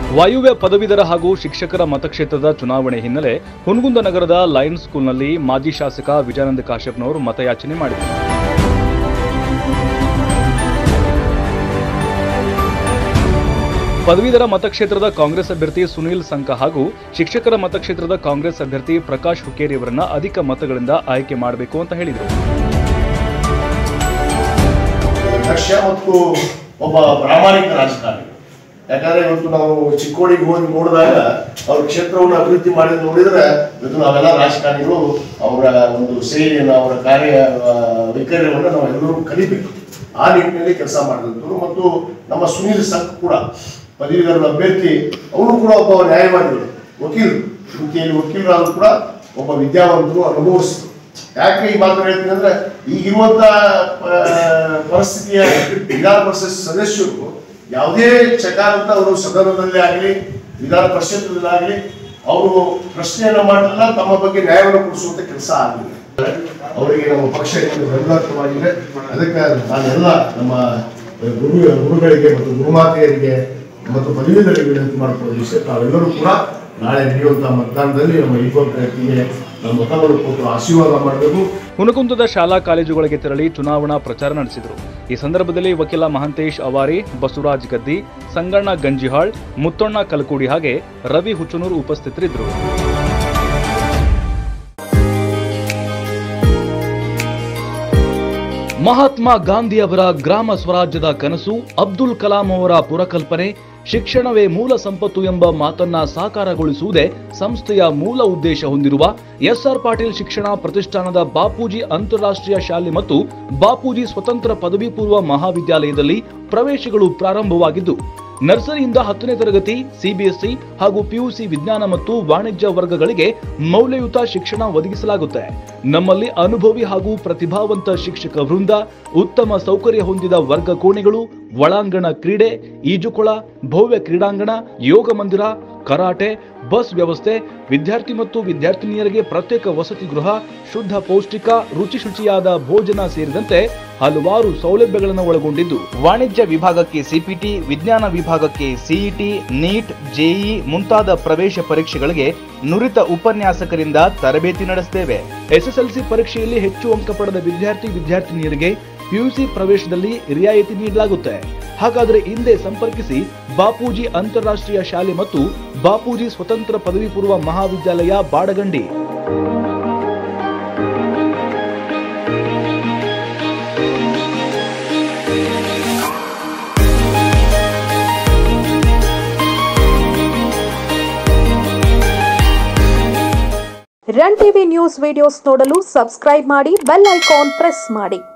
ವಾಯುವ್ಯ ಪದವೀಧರ ಹಾಗೂ ಶಿಕ್ಷಕರ ಮತಕ್ಷೇತ್ರದ ಚುನಾವಣೆ ಹಿನ್ನೆಲೆ ಹುನಗುಂದ ನಗರದ ಲಯನ್ಸ್ ಸ್ಕೂಲ್ನಲ್ಲಿ ಮಾಜಿ ಶಾಸಕ ವಿಜಯಾನಂದ ಕಾಶ್ಯಪ್ನವರು ಮತಯಾಚನೆ ಮಾಡಿದರು ಪದವೀಧರ ಮತಕ್ಷೇತ್ರದ ಕಾಂಗ್ರೆಸ್ ಅಭ್ಯರ್ಥಿ ಸುನೀಲ್ ಸಂಕ ಹಾಗೂ ಶಿಕ್ಷಕರ ಮತಕ್ಷೇತ್ರದ ಕಾಂಗ್ರೆಸ್ ಅಭ್ಯರ್ಥಿ ಪ್ರಕಾಶ್ ಹುಕೇರಿ ಅವರನ್ನ ಅಧಿಕ ಮತಗಳಿಂದ ಆಯ್ಕೆ ಮಾಡಬೇಕು ಅಂತ ಹೇಳಿದರು ದಕ್ಷ ಮತ್ತು ಒಬ್ಬ ಪ್ರಾಮಾಣಿಕ ರಾಜಕಾರಣಿ ಯಾಕಂದ್ರೆ ಇವತ್ತು ನಾವು ಚಿಕ್ಕೋಡಿಗೆ ಹೋಗಿ ನೋಡಿದಾಗ ಅವ್ರ ಕ್ಷೇತ್ರವನ್ನು ಅಭಿವೃದ್ಧಿ ಮಾಡಿದ್ ನೋಡಿದ್ರೆ ಇವತ್ತು ನಾವೆಲ್ಲ ರಾಜಕಾರಣಿಗಳು ಅವರ ಒಂದು ಸೇವೆಯನ್ನು ಅವರ ಕಾರ್ಯ ಆ, ವೈಖರ್ಯವನ್ನು ನಾವು ಎಲ್ಲರೂ ಕಲಿಬೇಕು ಆ ನಿಟ್ಟಿನಲ್ಲಿ ಕೆಲಸ ಮಾಡಿದಂಥವ್ರು ಮತ್ತು ನಮ್ಮ ಸುನೀಲ್ ಸಂಕ್ ಕೂಡ ಪದವೀಧರ ಅಭ್ಯರ್ಥಿ ಅವರು ಕೂಡ ಒಬ್ಬ ನ್ಯಾಯವಾದಿಗಳು ವಕೀಲರು ವೃತ್ತಿಯಲ್ಲಿ ವಕೀಲರಾದ್ರು ಕೂಡ ಒಬ್ಬ ವಿದ್ಯಾವಂತರು ಅನುಭವಿಸಿದ್ರು ಯಾಕೆ ಈ ಮಾತು ಹೇಳ್ತೀನಿ ಅಂದ್ರೆ ಈಗಿರುವಂತ ಆ, ಪರಿಸ್ಥಿತಿಯ ವಿಧಾನ ಪರಿಷತ್ ಸದಸ್ಯರು ಯಾವುದೇ ಚಕಾರ ಅಂತ ಅವರು ಸದನದಲ್ಲಿ ಆಗಲಿ ವಿಧಾನ ಪರಿಷತ್ತಲ್ಲಿ ಆಗಲಿ ಅವರು ಪ್ರಶ್ನೆಯನ್ನು ಮಾಡಲಿಲ್ಲ ತಮ್ಮ ಬಗ್ಗೆ ನ್ಯಾಯವನ್ನು ಕೊಡಿಸುವಂತ ಕೆಲಸ ಆಗಲಿಲ್ಲ ಅವರಿಗೆ ನಮ್ಮ ಪಕ್ಷ ಬೆಂಬಲವಾಗಿದೆ ಅದಕ್ಕೆ ನಾನೆಲ್ಲ ನಮ್ಮ ಗುರು ಗುರುಗಳಿಗೆ ಮತ್ತು ಗುರುಮಾತೆಯರಿಗೆ ಮತ್ತು ಪದವೀಧರಿಗೆ ವಿನಂತಿ ಮಾಡಿಕೊಳ್ಳುವ ವಿಷಯ ತಾವೆಲ್ಲರೂ ಕೂಡ ನಾಳೆ ನಡೆಯುವಂತಹ ಮತದಾನದಲ್ಲಿ ನಮ್ಮ ಇಬ್ಬರು ಪ್ರಯತ್ನಿಗೆ ನಮ್ಮ ಮತವನ್ನು ಕೊಟ್ಟು ಆಶೀರ್ವಾದ ಮಾಡಬೇಕು ಹುನಗುಂದದ ಶಾಲಾ ಕಾಲೇಜುಗಳಿಗೆ ತೆರಳಿ ಚುನಾವಣಾ ಪ್ರಚಾರ ನಡೆಸಿದರು ಈ ಸಂದರ್ಭದಲ್ಲಿ ವಕೀಲ ಮಹಂತೇಶ್ ಅವಾರಿ ಬಸವರಾಜ್ ಗದ್ದಿ ಸಂಗಣ್ಣ ಗಂಜಿಹಾಳ್ ಮುತ್ತಣ್ಣ ಕಲಕುಡಿ ಹಾಗೆ ರವಿ ಹುಚ್ಚನೂರು ಉಪಸ್ಥಿತರಿದ್ದರು ಮಹಾತ್ಮ ಗಾಂಧಿ ಅವರ ಗ್ರಾಮ ಸ್ವರಾಜ್ಯದ ಕನಸು ಅಬ್ದುಲ್ ಕಲಾಂ ಅವರ ಪುರಕಲ್ಪನೆ ಶಿಕ್ಷಣವೇ ಮೂಲ ಸಂಪತ್ತು ಎಂಬ ಮಾತನ್ನ ಸಾಕಾರಗೊಳಿಸುವುದೇ ಸಂಸ್ಥೆಯ ಮೂಲ ಉದ್ದೇಶ ಹೊಂದಿರುವ ಎಸ್ಆರ್ ಪಾಟೀಲ್ ಶಿಕ್ಷಣ ಪ್ರತಿಷ್ಠಾನದ ಬಾಪೂಜಿ ಅಂತಾರಾಷ್ಟ್ರೀಯ ಶಾಲೆ ಮತ್ತು ಬಾಪೂಜಿ ಸ್ವತಂತ್ರ ಪದವಿ ಪೂರ್ವ ಮಹಾವಿದ್ಯಾಲಯದಲ್ಲಿ ಪ್ರವೇಶಗಳು ಪ್ರಾರಂಭವಾಗಿದ್ದು ನರ್ಸರಿಯಿಂದ ಹತ್ತನೇ ತರಗತಿ ಸಿಬಿಎಸ್ಇ ಹಾಗೂ ಪಿಯುಸಿ ವಿಜ್ಞಾನ ಮತ್ತು ವಾಣಿಜ್ಯ ವರ್ಗಗಳಿಗೆ ಮೌಲ್ಯಯುತ ಶಿಕ್ಷಣ ಒದಗಿಸಲಾಗುತ್ತೆ ನಮ್ಮಲ್ಲಿ ಅನುಭವಿ ಹಾಗೂ ಪ್ರತಿಭಾವಂತ ಶಿಕ್ಷಕ ವೃಂದ ಉತ್ತಮ ಸೌಕರ್ಯ ಹೊಂದಿದ ವರ್ಗ ಕೋಣೆಗಳು ಒಳಾಂಗಣ ಕ್ರೀಡೆ ಈಜುಕೊಳ ಭವ್ಯ ಕ್ರೀಡಾಂಗಣ ಯೋಗ ಮಂದಿರ ಕರಾಟೆ ಬಸ್ ವ್ಯವಸ್ಥೆ ವಿದ್ಯಾರ್ಥಿ ಮತ್ತು ವಿದ್ಯಾರ್ಥಿನಿಯರಿಗೆ ಪ್ರತ್ಯೇಕ ವಸತಿ ಗೃಹ ಶುದ್ಧ ಪೌಷ್ಟಿಕ ರುಚಿ ಶುಚಿಯಾದ ಭೋಜನ ಸೇರಿದಂತೆ ಹಲವಾರು ಸೌಲಭ್ಯಗಳನ್ನು ಒಳಗೊಂಡಿದ್ದು ವಾಣಿಜ್ಯ ವಿಭಾಗಕ್ಕೆ ಸಿಪಿಟಿ ವಿಜ್ಞಾನ ವಿಭಾಗಕ್ಕೆ ಸಿಇಟಿ ನೀಟ್ ಜೆಇ ಮುಂತಾದ ಪ್ರವೇಶ ಪರೀಕ್ಷೆಗಳಿಗೆ ನುರಿತ ಉಪನ್ಯಾಸಕರಿಂದ ತರಬೇತಿ ನಡೆಸುತ್ತೇವೆ ಎಸ್ಎಸ್ಎಲ್ಸಿ ಪರೀಕ್ಷೆಯಲ್ಲಿ ಹೆಚ್ಚು ಅಂಕ ಪಡೆದ ವಿದ್ಯಾರ್ಥಿ ವಿದ್ಯಾರ್ಥಿನಿಯರಿಗೆ ಪಿಯುಸಿ ಪ್ರವೇಶದಲ್ಲಿ ರಿಯಾಯಿತಿ ನೀಡಲಾಗುತ್ತೆ ಹಾಗಾದರೆ ಹಿಂದೆ ಸಂಪರ್ಕಿಸಿ ಬಾಪೂಜಿ ಅಂತಾರಾಷ್ಟ್ರೀಯ ಶಾಲೆ ಮತ್ತು ಬಾಪೂಜಿ ಸ್ವತಂತ್ರ ಪದವಿ ಪೂರ್ವ ಮಹಾವಿದ್ಯಾಲಯ Badagandi run TV news videos ನೋಡಲು ಸಬ್ಸ್ಕ್ರೈಬ್ ಮಾಡಿ ಬೆಲ್ ಐಕಾನ್ ಪ್ರೆಸ್ ಮಾಡಿ